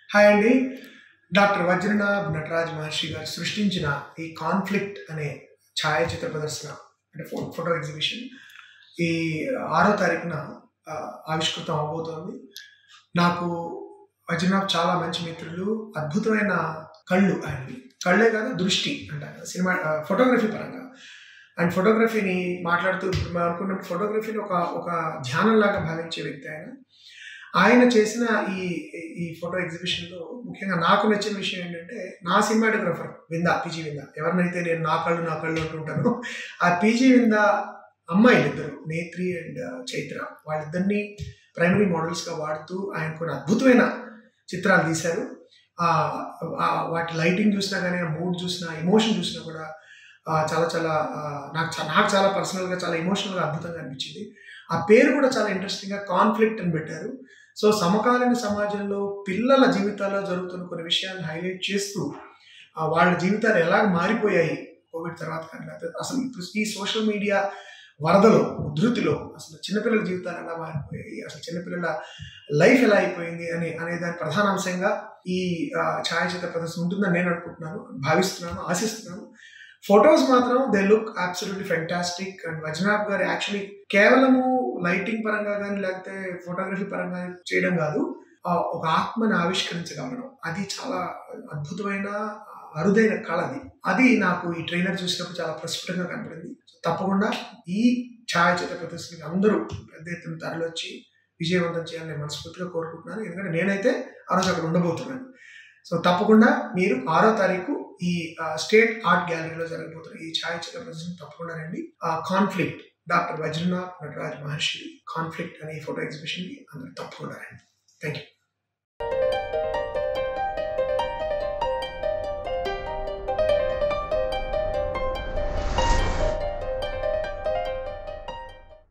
hi అండి doctor Vajranath Nataraj మహర్షి గారు సృష్టించిన ఈ కాన్ఫ్లిక్ట్ అనే ఛాయాచిత్ర ప్రదర్శన అంటే ఫో ఫోటో ఎగ్జిబిషన్ ఈ ఆరో తారీఖున ఆ, ఆవిష్కృతం అవబోతోంది నాకు వజ్రనాథ్ చాలా మంచి మిత్రులు అద్భుతమైన కళ్ళు ఆయనవి కళ్ళే కాదు దృష్టి అంటారు సినిమా ఫోటోగ్రఫీ పరంగా అండ్ ఫోటోగ్రఫీని మాట్లాడుతూ ఇప్పుడు మనం అనుకున్న ఫోటోగ్రఫీని ఒక ఒక ధ్యానంలాగా భావించే వ్యక్తి ఆయన ఆయన చేసిన ఈ ఈ ఫోటో ఎగ్జిబిషన్లో ముఖ్యంగా నాకు నచ్చిన విషయం ఏంటంటే నా సినిమాటోగ్రఫర్ విందా పీజీ విందా ఎవరినైతే నేను నా కళ్ళు నా కళ్ళు అంటుంటానో ఆ పీజీ విందా అమ్మాయిలు ఇద్దరు నేత్రి అండ్ చైత్ర వాళ్ళిద్దరిని ప్రైమరీ మోడల్స్గా వాడుతూ ఆయన కొన్ని అద్భుతమైన చిత్రాలు తీశారు ఆ, ఆ, వాటి లైటింగ్ చూసినా కానీ మూడ్ చూసినా ఎమోషన్ చూసినా కూడా ఆ, చాలా చాలా ఆ, నాకు చా- నాకు చాలా పర్సనల్గా చాలా ఎమోషనల్గా అద్భుతంగా అనిపించింది ఆ పేరు కూడా చాలా ఇంట్రెస్టింగ్గా కాన్ఫ్లిక్ట్ అని పెట్టారు సో సమకాలీన సమాజంలో పిల్లల జీవితాల్లో జరుగుతున్న కొన్ని విషయాలను హైలైట్ చేస్తూ ఆ, వాళ్ళ జీవితాలు ఎలా మారిపోయాయి కోవిడ్ తర్వాత కానీ లేకపోతే అసలు ఇప్పుడు ఈ సోషల్ మీడియా వరదలో ఉధృతిలో అసలు చిన్నపిల్లల జీవితాలు ఎలా మారిపోయాయి అసలు చిన్నపిల్లల లైఫ్ ఎలా అయిపోయింది అని అనే దాని ప్రధాన అంశంగా ఈ ఆ, ఛాయాచిత్ర ప్రదర్శన ఉంటుందని నేను అనుకుంటున్నాను భావిస్తున్నాను ఆశిస్తున్నాను ఫొటోస్ మాత్రం they look absolutely fantastic and వజనాబ్ గారు యాక్చువల్లీ కేవలము లైటింగ్ పరంగా కానీ లేకపోతే ఫోటోగ్రఫీ పరంగా చేయడం కాదు ఆ, ఒక ఆత్మని ఆవిష్కరించగలగడం అది చాలా అద్భుతమైన అరుదైన కళ అది అది నాకు ఈ ట్రైలర్ చూసినప్పుడు చాలా ప్రస్ఫుటంగా కనపడింది తప్పకుండా ఈ ఛాయాచిత్ర ప్రదర్శనకి అందరూ పెద్ద ఎత్తున తరలొచ్చి విజయవంతం చేయాలని నేను మనస్ఫూర్తిగా కోరుకుంటున్నాను ఎందుకంటే నేనైతే ఆ రోజు అక్కడ ఉండబోతున్నాను సో తప్పకుండా మీరు ఆరో తారీఖు ఈ ఆ, స్టేట్ ఆర్ట్ గ్యాలరీలో జరగబోతున్న ఈ ఛాయాచిత్ర ప్రదర్శన తప్పకుండా రండి ఆ conflict doctor Vajranath Nataraj Maharshi conflict అనే ఈ ఫోటో ఎగ్జిబిషన్కి అందరూ తప్పకుండా రండి